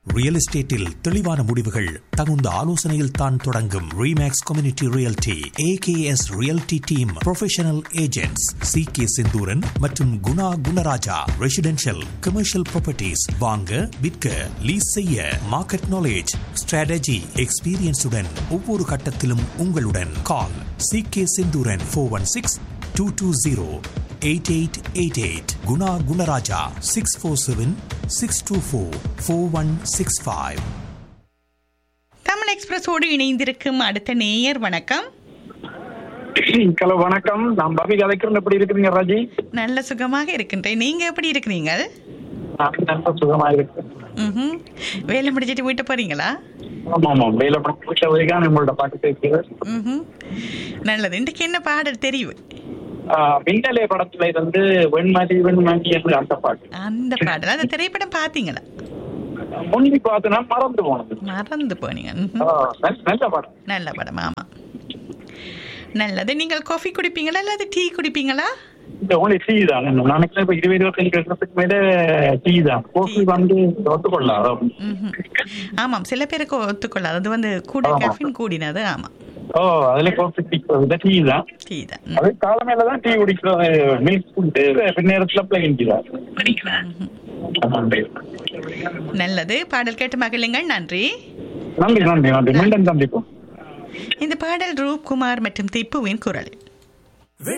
Real எஸ்டேட்டில் தெளிவான முடிவுகள் தகுந்த ஆலோசனையில் தான் தொடங்கும் Remax community realty AKS realty team professional agents C K Senthuran மற்றும் Guna Gunaraja residential commercial properties வாங்க விற்க லீஸ் செய்ய மார்க்கெட் நாலேஜ் ஸ்ட்ராட்டஜி எக்ஸ்பீரியன்ஸுடன் ஒவ்வொரு கட்டத்திலும் உங்களுடன் call C K Senthuran four one six two two zero eight eight eight eight Guna Gunaraja six four seven six two four four one six five Tamil எக்ஸ்பிரஸோடு இணைந்திருக்கும் அடுத்த நேயர் வணக்கம் ஹலோ வணக்கம் நான் பவி கதைக்கிறேன் எப்படி இருக்கிறீங்க ராஜி நல்ல சுகமாக இருக்கின்றேன் நீங்க எப்படி இருக்கிறீங்க நான் நல்ல சுகமா இருக்கு ம்ஹும். வேலை முடிச்சிட்டு வீட்டு போறீங்களா ஆமா ஆமா வேலை பண்ண வரைக்கும் உங்களோட பாட்டு பேசுகிறேன் ம்ஹும். நல்லது இன்றைக்கு என்ன பாடல் தெரிவு மின்னலே படத்துல இருந்து வெண்மதி வெண்மதி என்று அந்த பாட்டு அந்த பாடல் அந்த திரைப்படம் பாத்தீங்களா முந்தி பார்த்தனா மறந்து போனது மறந்து போனீங்க ம்ஹும். ஆ, நல்ல- நல்ல படம் நல்ல படம் ஆமா நல்லது நீங்கள் காஃபி குடிப்பீங்களா அல்லது டீ குடிப்பீங்களா இந்த ஒன்லி டீ தான் நான் நினைக்கிறேன் இப்ப இருபது இருபத்தஞ்சு வருஷத்துக்கு மேல டீ தான் கோஃபி வந்து ஒத்துக்கொள்ளாத ம்ஹும். ஆமாம் சில பேருக்கு ஒத்துக்கொள்ளாது அது வந்து கூட ஆமா. கேஃபின் கூடினது ஆமா ஓ அதுல கோஃபி குடிக்கிறது டீ தான் டீ தான் ம். அது காலமேல தான் டீ குடிக்கிறது மில்க் ஃபுட்டு பின்னேரத்துல பிள்ளைங்க டீ தான் நன்றி நல்லது பாடல் கேட்டு மகிழுங்கள் நன்றி நன்றி நன்றி நன்றி மீண்டும் சந்திப்போம் இந்த பாடல் ரூப்குமார் மற்றும் திப்புவின் குரலில்